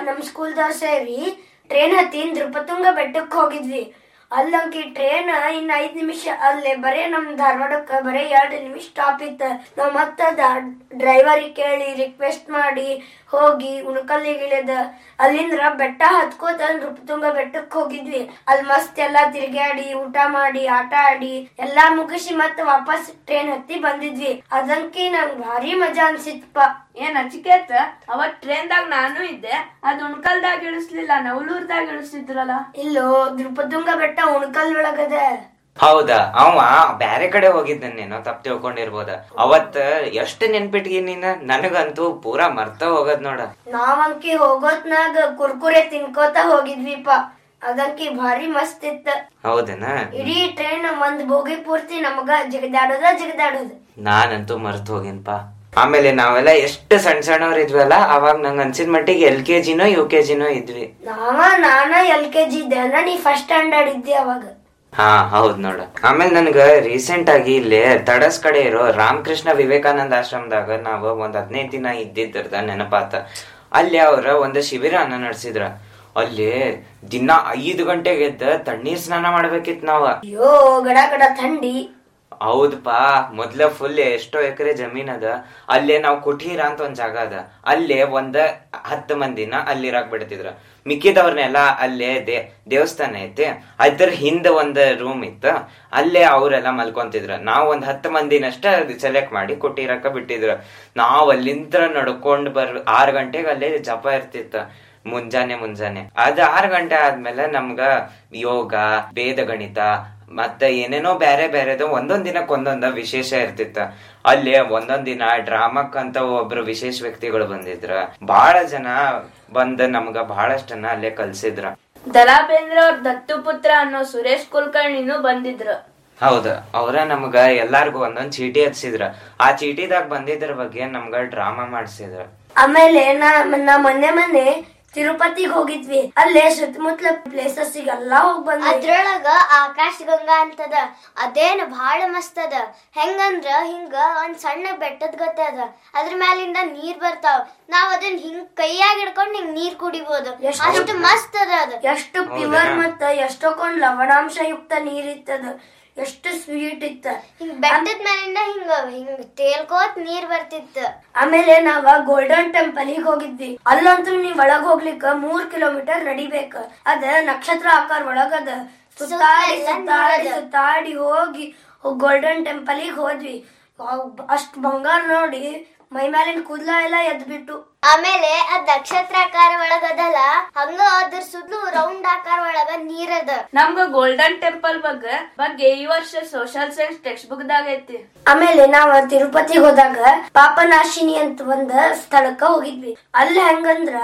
ನಮ್ ಸ್ಕೂಲ್ದವ್ರು ಸೇರಿ ಟ್ರೈನ್ ಹತ್ತಿ ನೃಪತುಂಗ ಬೆಟ್ಟಕ್ಕೆ ಹೋಗಿದ್ವಿ ಅಲ್ಲಂಕಿ ಟ್ರೈನ್ ಇನ್ ಐದ್ ನಿಮಿಷ ಅಲ್ಲೇ ಬರೇ ನಮ್ ಧಾರವಾಡಕ್ಕ ಬರೇ ಎರಡ್ ನಿಮಿಷ ಸ್ಟಾಪ್ ಇತ್ತ ನಾವ್ ಮತ್ತ ಡ್ರೈವರಿಗೆ ಕೇಳಿ ರಿಕ್ವೆಸ್ಟ್ ಮಾಡಿ ಹೋಗಿ ಉಣಕಲ್ಲಿಗೆ ಇಳಿದ ಅಲ್ಲಿಂದ್ರ ಬೆಟ್ಟ ಹತ್ಕೋತ ನೃಪತುಂಗ ಬೆಟ್ಟಕ್ಕೆ ಹೋಗಿದ್ವಿ ಅಲ್ಲಿ ಮಸ್ತ್ ಎಲ್ಲಾ ತಿರ್ಗ್ಯಾಡಿ ಊಟ ಮಾಡಿ ಆಟ ಆಡಿ ಎಲ್ಲಾ ಮುಗಿಸಿ ಮತ್ತ ವಾಪಸ್ ಟ್ರೈನ್ ಹತ್ತಿ ಬಂದಿದ್ವಿ ಅದಂಕಿ ನಂಗ್ ಭಾರಿ ಮಜಾ ಅನ್ಸಿತ್ಪ ಏನ್ ಅಚಿಕೇತ ಅವತ್ ಟ್ರೈನ್ದಾಗ ನಾನು ಇದ್ದೆ ಅದ್ ಉಣ್ಕಲ್ದಾಗ ಇಳಿಸ್ಲಿಲ್ಲ ನವಲೂರ್ದಾಗ ಇಳಿಸಿದ್ರಲ್ಲ ಇಲ್ಲೋ ನೃಪತುಂಗ ಬೆಟ್ಟ ಉಣಕಲ್ ಒಳಗದ ಹೌದಾ ಅವ ಬ್ಯಾರೆ ಕಡೆ ಹೋಗಿದ್ದನ್ನೇನೋ ತಪ್ಪು ತಿಳ್ಕೊಂಡಿರ್ಬೋದ ಅವತ್ ಎಷ್ಟ್ ನೆನ್ಪಿಟ್ಗಿ ನೀನ್ ನನಗಂತೂ ಪೂರಾ ಮರ್ತ ಹೋಗದ್ ನೋಡ ನಾವಂಕಿ ಹೋಗೋತ್ನಾಗ ಕುರ್ಕುರೆ ತಿನ್ಕೋತ ಹೋಗಿದ್ವಿಪ ಅದಂಕಿ ಭಾರಿ ಮಸ್ತ್ ಇತ್ತ ಹೌದನ ಇಡೀ ಟ್ರೈನ್ ಒಂದ್ ಬೋಗಿ ಪೂರ್ತಿ ನಮಗ ಜಗದಾಡೋದ ಜಗದಾಡೋದು ನಾನಂತೂ ಮರ್ತ್ ಹೋಗಿನ್ಪ ಆಮೇಲೆ ನಾವೆಲ್ಲ ಎಷ್ಟು ಸಣ್ಣ ಸಣ್ಣವ್ರ ಇದ್ವಲ್ಲ ಅವಾಗ ನಂಗ್ ಅನ್ಸಿದ ಮಟ್ಟಿಗೆ ಎಲ್ ಕೆ ಜಿನೋ ಯು ಕೆ ಜಿನೋ ಇದ್ವಿ ನಾವ ನಾನ ಎಲ್ ಕೆ ಜಿ ಇದ್ದೆ ಅಲ್ಲ ನೀ ಫಸ್ಟ್ ಸ್ಟ್ಯಾಂಡರ್ಡ್ ಇದ್ದಿ ಅವಾಗ ಹಾ ಹೌದ್ ನೋಡ ಆಮೇಲೆ ನನ್ಗ ರೀಸೆಂಟ್ ಆಗಿ ಇಲ್ಲಿ ತಡಸ್ ಕಡೆ ಇರೋ ರಾಮಕೃಷ್ಣ ವಿವೇಕಾನಂದ ಆಶ್ರಮದಾಗ ನಾವ್ ಒಂದ್ ಹದಿನೈದು ದಿನ ಇದ್ದಿದ್ದರ್ದ ನೆನಪಾತ ಅಲ್ಲಿ ಅವ್ರ ಒಂದ್ ಶಿಬಿರನ ನಡೆಸಿದ್ರ ಅಲ್ಲಿ ದಿನ ಐದು ಗಂಟೆಗೆ ಎದ್ದ ತಣ್ಣೀರ್ ಸ್ನಾನ ಮಾಡ್ಬೇಕಿತ್ ನಾವ ಅಯ್ಯೋ ಗಡ ಗಡ ಥಂಡಿ ಹೌದಪ್ಪಾ ಮೊದ್ಲ ಫುಲ್ ಎಷ್ಟೋ ಎಕರೆ ಜಮೀನ್ ಅದ ಅಲ್ಲೇ ನಾವ್ ಕುಟೀರ ಅಂತ ಒಂದ್ ಜಾಗ ಅದ ಅಲ್ಲೇ ಒಂದ್ ಹತ್ತು ಮಂದಿನ ಅಲ್ಲಿ ಇರಾಕ್ ಬಿಡ್ತಿದ್ರ ಮಿಕ್ಕಿದವ್ರನ್ನೆಲ್ಲ ಅಲ್ಲೇ ದೇ ದೇವಸ್ಥಾನ ಐತಿ ಅದ್ರ ಹಿಂದ ಒಂದ್ ರೂಮ್ ಇತ್ತು ಅಲ್ಲೇ ಅವ್ರೆಲ್ಲ ಮಲ್ಕೊಂತಿದ್ರ ನಾವ್ ಒಂದ್ ಹತ್ತು ಮಂದಿನಷ್ಟ ಸೆಲೆಕ್ಟ್ ಮಾಡಿ ಕುಟೀರಕ್ಕ ಬಿಟ್ಟಿದ್ರ ನಾವ್ ಅಲ್ಲಿಂದ ನಡ್ಕೊಂಡ್ ಬರ್ ಆರ್ ಗಂಟೆಗೆ ಅಲ್ಲೇ ಜಪ ಇರ್ತಿತ್ತ ಮುಂಜಾನೆ ಮುಂಜಾನೆ ಅದ್ ಆರ್ ಗಂಟೆ ಆದ್ಮೇಲೆ ನಮ್ಗ ಯೋಗ ವೇದ ಗಣಿತ ಮತ್ತೆ ಏನೇನೋ ಬೇರೆ ಬೇರೆದು ಒಂದೊಂದ್ ದಿನಕ್ಕೆ ಒಂದೊಂದ ವಿಶೇಷ ಇರ್ತಿತ್ತ ಅಲ್ಲಿ ಒಂದೊಂದ್ ದಿನ ಡ್ರಾಮಕ್ ಅಂತ ಒಬ್ರು ವಿಶೇಷ ವ್ಯಕ್ತಿಗಳು ಬಂದಿದ್ರ ಬಹಳ ಜನ ಬಂದ್ ನಮ್ಗ ಬಹಳಷ್ಟನ್ನ ಅಲ್ಲೇ ಕಲ್ಸಿದ್ರ ದರಾ ಬೇಂದ್ರೆ ಅವ್ರ ದತ್ತು ಪುತ್ರ ಅನ್ನೋ ಸುರೇಶ್ ಕುಲಕರ್ಣಿನೂ ಬಂದಿದ್ರು ಹೌದ ಅವ್ರ ನಮ್ಗ ಎಲ್ಲಾರ್ಗು ಒಂದೊಂದ್ ಚೀಟಿ ಹಚ್ಸಿದ್ರ ಆ ಚೀಟಿದಾಗ ಬಂದಿದ್ರ ಬಗ್ಗೆ ನಮ್ಗ ಡ್ರಾಮಾ ಮಾಡ್ಸಿದ್ರ ಆಮೇಲೆ ನಾ ನಾ ಮೊನ್ನೆ ಮೊನ್ನೆ ತಿರುಪತಿಗ್ ಹೋಗಿದ್ವಿ ಅಲ್ಲೇ ಸುತ್ತಮುತ್ತಲ ಪ್ಲೇಸಸ್ ಎಲ್ಲಾ ಹೋಗ್ ಬಂದ್ವಿ ಅದ್ರೊಳಗ ಆಕಾಶ ಗಂಗಾ ಅಂತದ ಅದೇನ್ ಭಾಳ ಮಸ್ತ್ ಅದ ಹೆಂಗಂದ್ರ ಹಿಂಗ ಒಂದ್ ಸಣ್ಣ ಬೆಟ್ಟದ ಗತೆ ಅದ ಅದ್ರ ಮ್ಯಾಲಿಂದ ನೀರ್ ಬರ್ತಾವ ನಾವ್ ಅದನ್ನ ಹಿಂಗ್ ಕೈಯಾಗ ಹಿಡ್ಕೊಂಡ್ ಹಿಂಗ್ ನೀರ್ ಕುಡಿಬೋದು ಎಷ್ಟು- ಅಷ್ಟು ಮಸ್ತ್ ಅದ ಅದ ಎಷ್ಟು ಪ್ಯೂರ್ ಮತ್ತ ಎಷ್ಟೊಂದ್ ಲವಣಾಂಶ ಯುಕ್ತ ನೀರಿತ್ತದ ಎಷ್ಟು ಸ್ವೀಟ್ ಇತ್ತ ಹಿಂಗ್ ಬೆಟ್ಟದ ಮ್ಯಾಲಿಂದ ಹಿಂಗ ಹಿಂಗ್ ತೇಲ್ಕೋತ್ ನೀರ್ ಬರ್ತಿತ್ತ ಆಮೇಲೆ ನಾವ ಗೋಲ್ಡನ್ ಟೆಂಪಲ್ ಗೆ ಹೋಗಿದ್ವಿ ಅಲ್ಲಂತೂ ನೀವ್ ಒಳಗ್ ಹೋಗ್ಲಿಕ್ಕ ಮೂರ್ ಕಿಲೋಮೀಟರ್ ನಡಿಬೇಕ ಅದ ನಕ್ಷತ್ರ ಆಕಾರ ಒಳಗದ ಸುತ್ತಾಡಿ ಸುತ್ತಾಡಿ ಸುತ್ತಾಡಿ ಹೋಗಿ ಗೋಲ್ಡನ್ ಟೆಂಪಲ್ ಗೆ ಹೋದ್ವಿ ವಾವ್, ಅಷ್ಟ್ ಬಂಗಾರ ನೋಡಿ ಮೈ ಮೇಲಿನ ಕೂದ್ಲ ಎಲ್ಲ ಎದ್ಬಿಟ್ಟು ಆಮೇಲೆ ಅದ್ ನಕ್ಷತ್ರಾಕಾರ ಒಳಗದಲ್ಲ ಹಂಗ ಅದ್ರ ಸುದ್ಲು ರೌಂಡ್ ಆಕಾರ ಒಳಗ ನೀರದ ನಮ್ಗ ಗೋಲ್ಡನ್ ಟೆಂಪಲ್ ಬಗ್ಗೆ ಬಗ್ಗೆ ಈ ವರ್ಷ ಸೋಷಿಯಲ್ ಸೈನ್ಸ್ ಟೆಕ್ಸ್ಟ್ ಬುಕ್ ದಾಗ ಐತಿ ಆಮೇಲೆ ನಾವ್ ತಿರುಪತಿಗೆ ಹೋದಾಗ ಪಾಪನಾಶಿನಿ ಅಂತ ಒಂದ್ ಸ್ಥಳಕ್ಕ ಹೋಗಿದ್ವಿ ಅಲ್ಲಿ ಹೆಂಗಂದ್ರ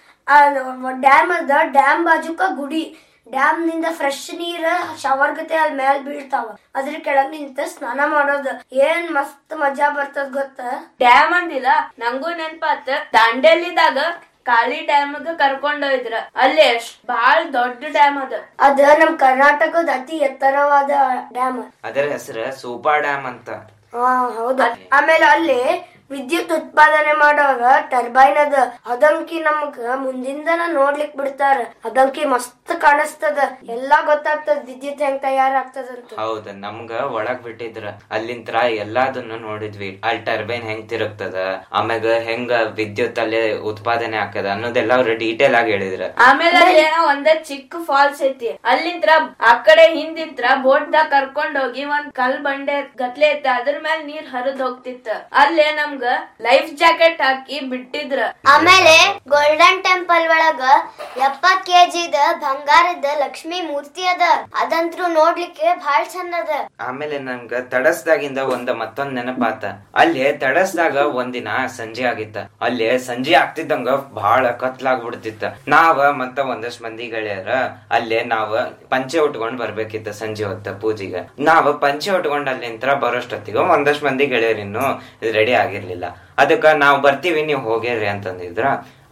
ಡ್ಯಾಮ್ ಅದ ಡ್ಯಾಮ್ ಬಾಜುಕ ಗುಡಿ ಡ್ಯಾಮ್ ನಿಂದ ಫ್ರೆಶ್ ನೀರ್ ಶವರ್ ಗತೆ ಅಲ್ಲಿ ಮ್ಯಾಲ್ ಬೀಳ್ತಾವ ಅದ್ರ ಕೆಳಗ್ ನಿಂತ ಸ್ನಾನ ಮಾಡೋದು ಏನ್ ಮಸ್ತ್ ಮಜಾ ಬರ್ತದ ಗೊತ್ತ ಡ್ಯಾಮ್ ಅಂದಿಲ್ಲ ನಂಗೂ ನೆನ್ಪಾತ್ ದಾಂಡೇಲಿದಾಗ ಕಾಳಿ ಡ್ಯಾಮ್ ಕರ್ಕೊಂಡ್ ಹೋಯ್ದ್ರ ಅಲ್ಲಿ ಎಷ್ಟ್ ಬಾಳ್ ದೊಡ್ಡ ಡ್ಯಾಮ್ ಅದ ಅದ ನಮ್ ಕರ್ನಾಟಕದ ಅತಿ ಎತ್ತರವಾದ ಡ್ಯಾಮ್ ಅದರ ಹೆಸರು ಸೂಪರ್ ಡ್ಯಾಮ್ ಅಂತ ಹಾ ಹೌದಾ ಆಮೇಲೆ ಅಲ್ಲಿ ವಿದ್ಯುತ್ ಉತ್ಪಾದನೆ ಮಾಡುವಾಗ ಟರ್ಬೈನ್ ಅದ ಅದಂಕಿ ನಮಗ ಮುಂದಿಂದನ ನೋಡ್ಲಿಕ್ ಬಿಡ್ತಾರ ಅದಂಕಿ ಮಸ್ತ್ ಕಾಣಿಸ್ತದ ಎಲ್ಲಾ ಗೊತ್ತಾಗ್ತದ ವಿದ್ಯುತ್ ಹೆಂಗ್ ತಯಾರಾಗ್ತದಂತ ಹೌದ ನಮ್ಗ ಒಳಗ್ ಬಿಟ್ಟಿದ್ರ ಅಲ್ಲಿಂತ್ರ ಎಲ್ಲಾದನ್ನು ನೋಡಿದ್ವಿ ಅಲ್ಲಿ ಟರ್ಬೈನ್ ಹೆಂಗ್ ತಿರುಗ್ತದ ಆಮ್ಯಾಗ ಹೆಂಗ ವಿದ್ಯುತ್ ಅಲ್ಲಿ ಉತ್ಪಾದನೆ ಆಕದ ಅನ್ನೋದೆಲ್ಲ ಅವ್ರು ಡೀಟೇಲ್ ಆಗಿ ಹೇಳಿದ್ರ ಆಮೇಲೆ ಅಲ್ಲಿ ಏನೋ ಒಂದ ಚಿಕ್ಕ ಫಾಲ್ಸ್ ಐತಿ ಅಲ್ಲಿಂತ್ರ ಆ ಕಡೆ ಹಿಂದಿಂತ್ರ ಬೋಟ್ ದಾಗ ಕರ್ಕೊಂಡ್ ಹೋಗಿ ಒಂದ್ ಕಲ್ ಬಂಡೆ ಗತ್ಲೆ ಐತಿ ಅದ್ರ ಮೇಲೆ ನೀರ್ ಹರಿದ್ ಹೋಗ್ತಿತ್ತ ಅಲ್ಲೇ ನಮ್ಗ ಲೈಫ್ ಜಾಕೆಟ್ ಹಾಕಿ ಬಿಟ್ಟಿದ್ರ ಆಮೇಲೆ ಗೋಲ್ಡನ್ ಟೆಂಪಲ್ ಒಳಗ ಎಪ್ಪತ್ ಕೆಜಿದ ಬಂಗಾರದ ಲಕ್ಷ್ಮಿ ಮೂರ್ತಿ ಅದ ಅದಂತ್ರು ನೋಡ್ಲಿಕ್ಕೆ ಭಾಳ ಚಂದ ಅದ ಆಮೇಲೆ ನಮ್ಗ ತಡಸ್ದಾಗಿಂದ ಒಂದ್ ಮತ್ತೊಂದ್ ನೆನಪಾತ ಅಲ್ಲಿ ತಡಸ್ದಾಗ ಒಂದಿನ ಸಂಜೆ ಆಗಿತ್ತ ಅಲ್ಲಿ ಸಂಜೆ ಆಗ್ತಿದ್ದಂಗ ಬಹಳ ಕತ್ಲಾಗ್ಬಿಡ್ತಿತ್ತ ನಾವ ಮತ್ತ ಒಂದಷ್ಟ್ ಮಂದಿ ಗೆಳೆಯರ ಅಲ್ಲೇ ನಾವ ಪಂಚೆ ಉಟ್ಕೊಂಡ್ ಬರ್ಬೇಕಿತ್ತ ಸಂಜೆ ಹೊತ್ತ ಪೂಜೆಗೆ ನಾವ ಪಂಚೆ ಉಟ್ಕೊಂಡ್ ಅಲ್ಲಿಂತ್ರ ಬರೋಷ್ಟೊತ್ತಿಗೆ ಒಂದಷ್ಟ್ ಮಂದಿ ಗೆಳೆಯರಿನ್ನು ರೆಡಿ ಆಗಿರ್ಲಿಲ್ಲ ಅದಕ್ಕ ನಾವ್ ಬರ್ತೀವಿ ನೀವ್ ಹೋಗ್ಯಾರಿ ಅಂತಂದಿದ್ರ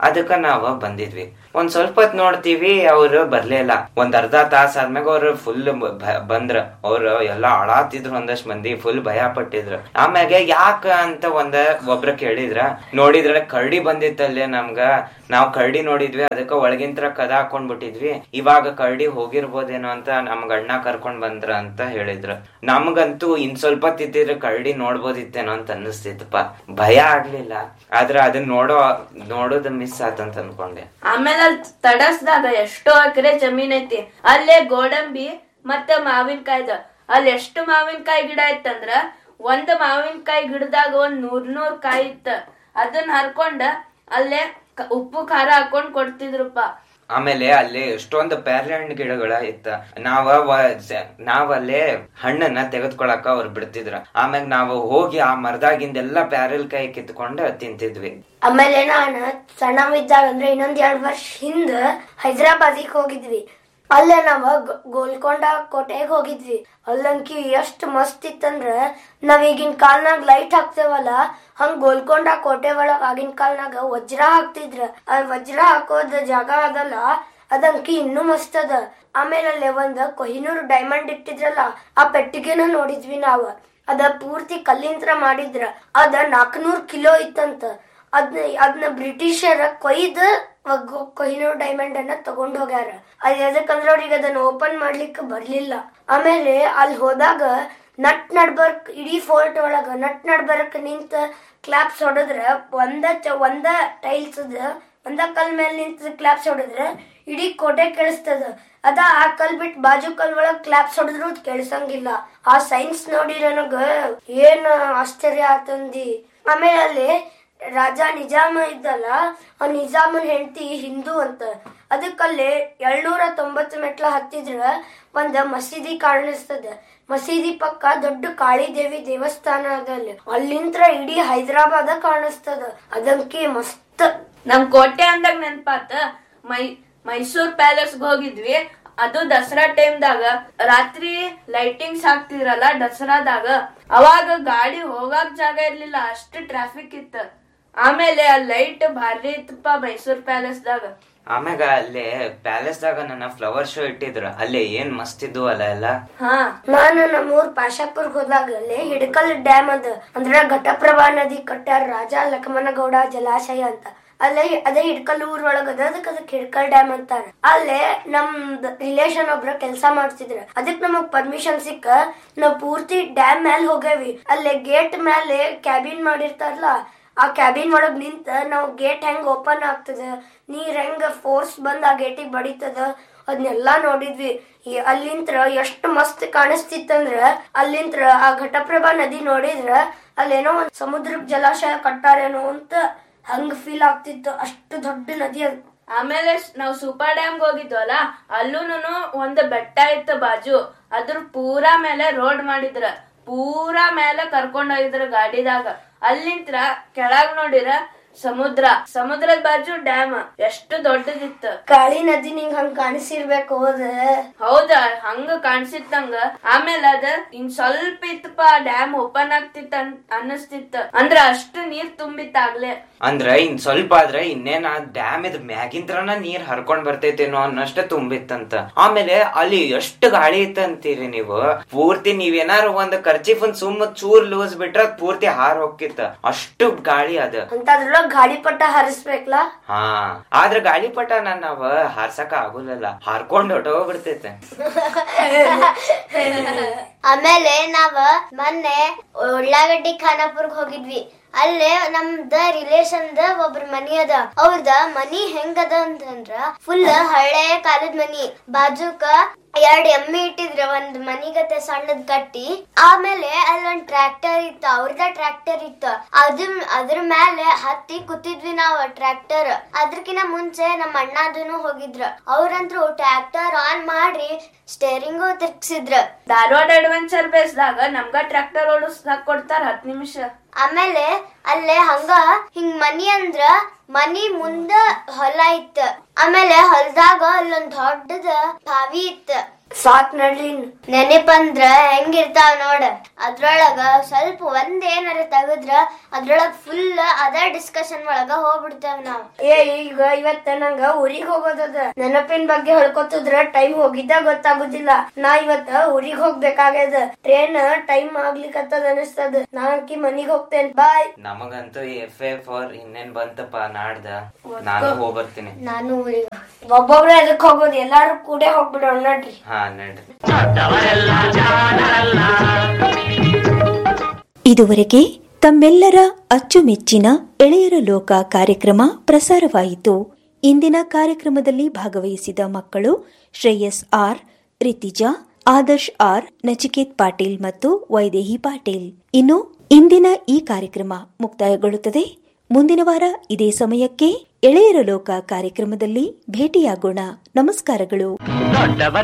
ಅದಕ್ಕ ನಾವ್ ಬಂದಿದ್ವಿ ಒಂದ್ ಸ್ವಲ್ಪ ಹೊತ್ ನೋಡ್ತೀವಿ ಅವ್ರು ಬರ್ಲಿಲ್ಲ ಒಂದ್ ಅರ್ಧ ತಾಸ ಆದ್ಮ್ಯಾಗ ಅವ್ರು ಫುಲ್ ಬಂದ್ರ ಅವ್ರು ಎಲ್ಲಾ ಅಳಾತಿದ್ರು ಒಂದಷ್ಟ್ ಮಂದಿ ಫುಲ್ ಭಯ ಪಟ್ಟಿದ್ರು ಆಮ್ಯಾಗ ಯಾಕ ಅಂತ ಒಂದ ಒಬ್ರ ಕೇಳಿದ್ರ ನೋಡಿದ್ರ ಕರಡಿ ಬಂದಿತ್ತಲ್ಲೇ ನಮ್ಗ ನಾವ್ ಕರಡಿ ನೋಡಿದ್ವಿ ಅದಕ್ಕ ಒಳಗಿಂತ್ರ ಕದ ಹಾಕೊಂಡ್ ಬಿಟ್ಟಿದ್ವಿ ಇವಾಗ ಕರಡಿ ಹೋಗಿರ್ಬೋದೇನೋ ಅಂತ ನಮ್ಗ ಅಣ್ಣ ಕರ್ಕೊಂಡ್ ಬಂದ್ರ ಅಂತ ಹೇಳಿದ್ರು ನಮ್ಗಂತೂ ಇನ್ ಸ್ವಲ್ಪ ತಿದ್ದಿದ್ರೆ ಕರಡಿ ನೋಡ್ಬೋದಿತ್ತೇನೋ ಅಂತ ಅನ್ನಿಸ್ತಿತ್ತಪ್ಪ ಭಯ ಆಗ್ಲಿಲ್ಲ ಆದ್ರ ಅದನ್ನ ನೋಡೋ ನೋಡೋದ್ ಮಿಸ್ ಆತಂತ ಅನ್ಕೊಂಡೆ ಆಮೇಲೆ ಅಲ್ಲಿ ತಡಸ್ದಾಗ ಎಷ್ಟೋ ಎಕರೆ ಜಮೀನ್ ಐತಿ ಅಲ್ಲೇ ಗೋಡಂಬಿ ಮತ್ತೆ ಮಾವಿನಕಾಯ್ದ ಅಲ್ಲಿ ಎಷ್ಟು ಮಾವಿನಕಾಯಿ ಗಿಡ ಇತ್ತಂದ್ರ ಒಂದ್ ಮಾವಿನಕಾಯಿ ಗಿಡದಾಗ ಒಂದ್ ನೂರ್ ನೂರ್ ಕಾಯಿ ಇತ್ತ ಅದನ್ನ ಹರ್ಕೊಂಡ ಅಲ್ಲೇ ಕ- ಉಪ್ಪು ಖಾರ ಹಾಕೊಂಡ್ ಕೊಡ್ತಿದ್ರಪ್ಪ ಆಮೇಲೆ ಅಲ್ಲಿ ಎಷ್ಟೊಂದು ಪ್ಯಾರ್ಲೆ ಹಣ್ಣು ಗಿಡಗಳ ಇತ್ತ ನಾವ ವ- ಸ- ನಾವಲ್ಲೇ ಹಣ್ಣನ್ನ ತೆಗೆದ್ಕೊಳಕ ಅವ್ರು ಬಿಡ್ತಿದ್ರ ಆಮ್ಯಾಗ ನಾವು ಹೋಗಿ ಆ ಮರದಾಗಿಂದೆಲ್ಲ ಪ್ಯಾರಲ್ ಕಾಯಿ ಕಿತ್ಕೊಂಡು ತಿಂತಿದ್ವಿ ಆಮೇಲೆ ನಾನು ಸಣ್ಣವಿದ್ದಾಗ ಅಂದ್ರೆ ಇನ್ನೊಂದ್ ಎರಡ್ ವರ್ಷ ಹಿಂದ ಹೈದರಾಬಾದಿಗೆ ಹೋಗಿದ್ವಿ ಅಲ್ಲೇ ನಾವ ಗ- ಗೋಲ್ಕೊಂಡ ಕೋಟೆಗೆ ಹೋಗಿದ್ವಿ ಅಲ್ಲಂಕಿ ಎಷ್ಟ್ ಮಸ್ತ್ ಇತ್ತಂದ್ರ ನಾವ್ ಈಗಿನ ಕಾಲ್ನಾಗ ಲೈಟ್ ಹಾಕ್ತೇವಲ್ಲ ಹಂಗ ಗೋಲ್ಕೊಂಡ ಕೋಟೆ ಒಳಗ ಆಗಿನ ಕಾಲ್ನಾಗ ವಜ್ರ ಹಾಕ್ತಿದ್ರ ಆ ವಜ್ರ ಹಾಕೋದ್ ಜಾಗ ಅದಲ್ಲ ಅದಂಕಿ ಇನ್ನೂ ಮಸ್ತ್ ಅದ ಆಮೇಲೆ ಅಲ್ಲೇ ಒಂದ್ ಕೊಹಿನೂರ್ ಡೈಮಂಡ್ ಇಟ್ಟಿದ್ರಲ್ಲ ಆ ಪೆಟ್ಟಿಗೆನ ನೋಡಿದ್ವಿ ನಾವ್ ಅದ ಪೂರ್ತಿ ಕಲ್ಲಿಂತ್ರ ಮಾಡಿದ್ರ ಅದ ನಾಲ್ಕನೂರ್ ಕಿಲೋ ಇತ್ತಂತ ಅದ್ನ ಅದನ್ನ ಬ್ರಿಟಿಷರ ಕೊಯ್ದು ಒಗ್- ಕೊಹಿನೂರ್ ಡೈಮಂಡ್ ಅನ್ನ ತಗೊಂಡ್ ಹೋಗ್ಯಾರ ಅದ್ ಎದಕ್ಕಂದ್ರ ಅವ್ರಿಗೆ ಅದನ್ನ ಓಪನ್ ಮಾಡ್ಲಿಕ್ಕೆ ಬರ್ಲಿಲ್ಲ ಆಮೇಲೆ ಅಲ್ಲಿ ಹೋದಾಗ ನಟ್ ನಡ್ಬರ್ಕ್ ಇಡೀ ಫೋರ್ಟ್ ಒಳಗ ನಟ್ ನಡ್ಬರ್ಕ್ ನಿಂತ ಕ್ಲಾಪ್ಸ್ ಹೊಡೆದ್ರ ಒಂದ ಚ ಒಂದ ಟೈಲ್ಸ್ ಒಂದ ಕಲ್ ಮೇಲೆ ನಿಂತ ಕ್ಲಾಪ್ಸ್ ಹೊಡೆದ್ರ ಇಡೀ ಕೋಟೆ ಕೇಳಿಸ್ತದ ಅದ ಆ ಕಲ್ ಬಿಟ್ ಬಾಜು ಕಲ್ ಒಳಗ್ ಕ್ಲಾಪ್ಸ್ ಹೊಡೆದ್ರು ಕೇಳಿಸಂಗಿಲ್ಲ ಆ ಸೈನ್ಸ್ ನೋಡಿ ನನಗ ಏನ್ ಆಶ್ಚರ್ಯ ಆತಂದಿ ಆಮೇಲೆ ಅಲ್ಲಿ ರಾಜ ನಿಜಾಮ ಇದ್ದಲ್ಲ ಆ ನಿಜಾಮನ್ ಹೆಂಡತಿ ಹಿಂದೂ ಅಂತ ಅದಕ್ಕಲ್ಲಿ ಏಳ್ನೂರ ತೊಂಬತ್ತು ಮೆಟ್ಲ ಹತ್ತಿದ್ರ ಒಂದ್ ಮಸೀದಿ ಕಾಣಿಸ್ತದ ಮಸೀದಿ ಪಕ್ಕ ದೊಡ್ಡ ಕಾಳಿ ದೇವಿ ದೇವಸ್ಥಾನ ಅದ ಅಲ್ಲಿ ಅಲ್ಲಿಂತ್ರ ಇಡೀ ಹೈದರಾಬಾದ ಕಾಣಿಸ್ತದ ಅದಂಕಿ ಮಸ್ತ್ ನಮ್ ಕೋಟೆ ಅಂದಾಗ ನೆನ್ಪಾತ ಮೈ ಮೈಸೂರ್ ಪ್ಯಾಲೇಸ್ ಹೋಗಿದ್ವಿ ಅದು ದಸರಾ ಟೈಮ್ದಾಗ ರಾತ್ರಿ ಲೈಟಿಂಗ್ಸ್ ಹಾಕ್ತಿದ್ರಲ್ಲ ದಸರಾದಾಗ ಅವಾಗ ಗಾಡಿ ಹೋಗಾಕ್ ಜಾಗ ಇರ್ಲಿಲ್ಲ ಅಷ್ಟು ಟ್ರಾಫಿಕ್ ಇತ್ತ ಆಮೇಲೆ ಆ ಲೈಟ್ ಭಾರಿ ಇತ್ತಪ್ಪ ಮೈಸೂರ್ ಪ್ಯಾಲೇಸ್ದಾಗ ಆಮ್ಯಾಗ ಅಲ್ಲೇ ಪ್ಯಾಲೇಸ್ದಾಗ ನನ್ನ ಫ್ಲವರ್ ಶೋ ಇಟ್ಟಿದ್ರು ಅಲ್ಲೇ ಏನ್ ಮಸ್ತ್ ಇದ್ವು ಅಲ್ಲ ಎಲ್ಲ ಹಾ ನಾನು ನಮ್ಮೂರ್ ಪಾಶಾಪುರ್ಗ್ ಹೋದಾಗ ಅಲ್ಲಿ ಹಿಡಕಲ್ ಡ್ಯಾಮ್ ಅದ ಅಂದ್ರ ಘಟಪ್ರಭಾ ನದಿ ಕಟ್ಟಾರ ರಾಜ ಲಕ್ಷ್ಮಣಗೌಡ ಜಲಾಶಯ ಅಂತ ಅಲ್ಲೇ ಅದೇ ಹಿಡ್ಕಲ್ ಊರ್ ಒಳಗ ಅದ ಅದಕ್ಕೆ ಅದಕ್ಕೆ ಹಿಡ್ಕಲ್ ಡ್ಯಾಮ್ ಅಂತಾರ ಅಲ್ಲೇ ನಮ್ ರಿಲೇಷನ್ ಒಬ್ರ ಕೆಲ್ಸ ಮಾಡ್ತಿದ್ರ ಅದಕ್ ನಮಗ್ ಪರ್ಮಿಷನ್ ಸಿಕ್ಕ ನಾವ್ ಪೂರ್ತಿ ಡ್ಯಾಮ್ ಮ್ಯಾಲ್ ಹೋಗೇವಿ ಅಲ್ಲೇ ಗೇಟ್ ಮೇಲೆ ಕ್ಯಾಬಿನ್ ಮಾಡಿರ್ತಾರಲ್ಲ ಆ ಕ್ಯಾಬಿನ್ ಒಳಗ್ ನಿಂತ ನಾವ್ ಗೇಟ್ ಹೆಂಗ್ ಓಪನ್ ಆಗ್ತದ ನೀರ್ ಹೆಂಗ್ ಫೋರ್ಸ್ ಬಂದ್ ಆ ಗೇಟಿಗೆ ಬಡಿತದ ಅದನ್ನೆಲ್ಲಾ ನೋಡಿದ್ವಿ ಈ ಅಲ್ಲಿಂತ್ರ ಎಷ್ಟ್ ಮಸ್ತ್ ಕಾಣಿಸ್ತಿತ್ತಂದ್ರ ಅಲ್ಲಿಂತ್ರ ಆ ಘಟಪ್ರಭಾ ನದಿ ನೋಡಿದ್ರ ಅಲ್ಲೇನೋ ಒಂದ್ ಸಮುದ್ರಕ್ ಜಲಾಶಯ ಕಟ್ಟಾರೇನೋ ಅಂತ ಹಂಗ್ ಫೀಲ್ ಆಗ್ತಿತ್ತು ಅಷ್ಟು ದೊಡ್ಡ ನದಿ ಅದು ಆಮೇಲೆ ಸ್- ನಾವ್ ಸೂಪರ್ ಡ್ಯಾಮ್ ಹೋಗಿದ್ವಲ್ಲ ಅಲ್ಲೂನು ಒಂದ್ ಬೆಟ್ಟ ಇತ್ತು ಬಾಜು ಅದ್ರ ಪೂರಾ ಮೇಲೆ ರೋಡ್ ಮಾಡಿದ್ರ ಪೂರಾ ಮೇಲೆ ಕರ್ಕೊಂಡ್ ಹೋಗಿದ್ರ ಗಾಡಿದಾಗ ಅಲ್ಲಿಂತ್ರ ಕೆಳಗ್ ನೋಡಿರ ಸಮುದ್ರ ಸಮುದ್ರದ ಬಾಜು ಡ್ಯಾಮ್ ಎಷ್ಟು ದೊಡ್ಡದಿತ್ತು ಕಾಳಿ ನದಿ ನಿಂಗ್ ಹಂಗ್ ಕಾಣಿಸಿರ್ಬೇಕು ಹೋದ ಹೌದ ಹಂಗ ಕಾಣ್ಸಿತ್ತಂಗ ಆಮೇಲೆ ಅದ ಇನ್ ಸ್ವಲ್ಪ ಇತ್ತಪ್ಪ ಡ್ಯಾಮ್ ಓಪನ್ ಆಗ್ತಿತ್ತ ಅನ್ನಿಸ್ತಿತ್ತ ಅಂದ್ರ ಅಷ್ಟು ನೀರ್ ತುಂಬಿತ್ತಾಗ್ಲೇ ಅಂದ್ರ ಇನ್ ಸ್ವಲ್ಪ ಆದ್ರೆ ಇನ್ನೇನ್ ಆ ಡ್ಯಾಮ್ ಇದ್ ಮ್ಯಾಗಿಂತ್ರನ ನೀರ್ ಹರ್ಕೊಂಡ್ ಬರ್ತೈತೇನೋ ಅನ್ನಷ್ಟ ತುಂಬಿತ್ತಂತ ಆಮೇಲೆ ಅಲ್ಲಿ ಎಷ್ಟು ಗಾಳಿ ಇತ್ತಂತೀರಿ ನೀವು ಪೂರ್ತಿ ನೀವೇನಾರು ಒಂದ್ ಕರ್ಚಿಫ್ ಒಂದ್ ಸುಮ್ಮ ಚೂರ್ ಲೂಸ್ ಬಿಟ್ರ ಅದ್ ಪೂರ್ತಿ ಹಾರ್ ಹೋಗಿತ್ತ ಅಷ್ಟು ಗಾಳಿ ಅದ ಅಂತದ್ರೊಳಗ ಗಾಳಿ ಪಟ್ಟ ಹರಿಸ್ಬೇಕಲ್ಲ ಹಾ ಆದ್ರ ಗಾಳಿಪಟ ನನ್ ನಾವ್ ಹಾರ್ಸಕ ಆಗುಲ್ಲಲ್ಲ ಹಾರ್ಕೊಂಡ್ ಹೊಟ್ಟೋಗ್ಬಿಡ್ತೈತೆ ಆಮೇಲೆ ನಾವ ಮೊನ್ನೆ ಉಳ್ಳಾಗಡ್ಡಿ ಖಾನಾಪುರ್ಗ್ ಹೋಗಿದ್ವಿ ಅಲ್ಲೇ ನಮ್ದ ರಿಲೇಷನ್ ದ ಒಬ್ರ ಮನಿ ಅದ ಅವ್ರದ ಮನಿ ಹೆಂಗದ ಅಂತಂದ್ರ ಫುಲ್ ಹಳೆ ಕಾಲದ ಮನಿ ಬಾಜುಕ ಎರಡ್ ಎಮ್ಮಿ ಇಟ್ಟಿದ್ರ ಒಂದ್ ಮನಿಗತೆ ಸಣ್ಣದ್ ಕಟ್ಟಿ ಆಮೇಲೆ ಅಲ್ಲೊಂದ್ ಟ್ರ್ಯಾಕ್ಟರ್ ಇತ್ತ ಅವ್ರದ ಟ್ರ್ಯಾಕ್ಟರ್ ಇತ್ತ ಅದ್ರ ಅದ್ರ ಮೇಲೆ ಹತ್ತಿ ಕೂತಿದ್ವಿ ನಾವ್ ಟ್ರ್ಯಾಕ್ಟರ್ ಅದ್ರಕಿನ ಮುಂಚೆ ನಮ್ಮ ಅಣ್ಣದನು ಹೋಗಿದ್ರ ಅವ್ರಂತ್ರು ಟ್ರ್ಯಾಕ್ಟರ್ ಆನ್ ಮಾಡಿ ಸ್ಟೇರಿಂಗು ತಿರ್ಗ್ಸಿದ್ರ ಧಾರವಾಡ ಅಡ್ವೆಂಚರ್ ಬೇಸ್ದಾಗ ನಮ್ಗ ಟ್ರ್ಯಾಕ್ಟರ್ ಓಡಿಸ್ದಾಕ್ ಕೊಡ್ತಾರ ಹತ್ ನಿಮಿಷ ಆಮೇಲೆ ಅಲ್ಲೇ ಹಂಗ ಹಿಂಗ್ ಮನಿ ಅಂದ್ರ ಮನಿ ಮುಂದ ಹೊಲ ಇತ್ತ ಆಮೇಲೆ ಹೊಲದಾಗ ಅಲ್ಲೊಂದ್ ದೊಡ್ಡದ ಬಾವಿ ಇತ್ತ ಸಾಕ್ ನಡ್ರಿ ಇನ್ನು. ನೆನಪಂದ್ರ ಹೆಂಗಿರ್ತಾವ ನೋಡ ಅದ್ರೊಳಗ ಸ್ವಲ್ಪ ಒಂದ್ ಏನಾರ ತೆಗದ್ರ ಅದ್ರೊಳಗ ಫುಲ್ ಅದ ಡಿಸ್ಕಷನ್ ಒಳಗ ಹೋಗ್ಬಿಡ್ತೇವ್ ನಾವ್ ಏ ಈಗ ಇವತ್ತ ನಂಗ ಊರಿಗ್ ಹೋಗೋದದ ನೆನಪಿನ ಬಗ್ಗೆ ಹೇಳ್ಕೊತಿದ್ರ ಟೈಮ್ ಹೋಗಿದ್ದ ಗೊತ್ತಾಗುದಿಲ್ಲ ನಾ ಇವತ್ತ ಊರಿಗ್ ಹೋಗ್ಬೇಕಾಗ್ಯದ ಟ್ರೈನ್ ಟೈಮ್ ಆಗ್ಲಿಕತ್ತದ ಅನಿಸ್ತದ ನಾ ಅಕ್ಕಿ ಮನಿಗ್ ಹೋಗ್ತೇನೆ ಬಾಯ್ ನಮಗಂತೂ ಎಫ್ ಎ ಫಾರ್ ಇನ್ನೇನ್ ಬಂತಪ್ಪ ನಾಡ್ದ ನಾನು ಹೋಗ್ಬರ್ತೀನಿ ನಾನು ಊರಿಗೆ ಒಬ್ಬೊಬ್ರ ಎದಕ್ ಹೋಗೋದು ಎಲ್ಲಾರು ಕೂಡೆ ಹೋಗ್ಬಿಡೋಣ ನಡ್ರಿ ಹಾ ನಡ್ರಿ ಇದುವರೆಗೆ ತಮ್ಮೆಲ್ಲರ ಅಚ್ಚುಮೆಚ್ಚಿನ ಎಳೆಯರ ಲೋಕ ಕಾರ್ಯಕ್ರಮ ಪ್ರಸಾರವಾಯಿತು ಇಂದಿನ ಕಾರ್ಯಕ್ರಮದಲ್ಲಿ ಭಾಗವಹಿಸಿದ ಮಕ್ಕಳು ಶ್ರೇಯಸ್ ಆರ್ ರಿತಿಜಾ ಆದರ್ಶ್ ಆರ್ ನಚಿಕೇತ್ ಪಾಟೀಲ್ ಮತ್ತು ವೈದೇಹಿ ಪಾಟೀಲ್ ಇನ್ನು ಇಂದಿನ ಈ ಕಾರ್ಯಕ್ರಮ ಮುಕ್ತಾಯಗೊಳ್ಳುತ್ತದೆ ಮುಂದಿನ ವಾರ ಇದೇ ಸಮಯಕ್ಕೆ ಎಳೆಯರ ಲೋಕ ಕಾರ್ಯಕ್ರಮದಲ್ಲಿ ಭೇಟಿಯಾಗೋಣ ನಮಸ್ಕಾರಗಳು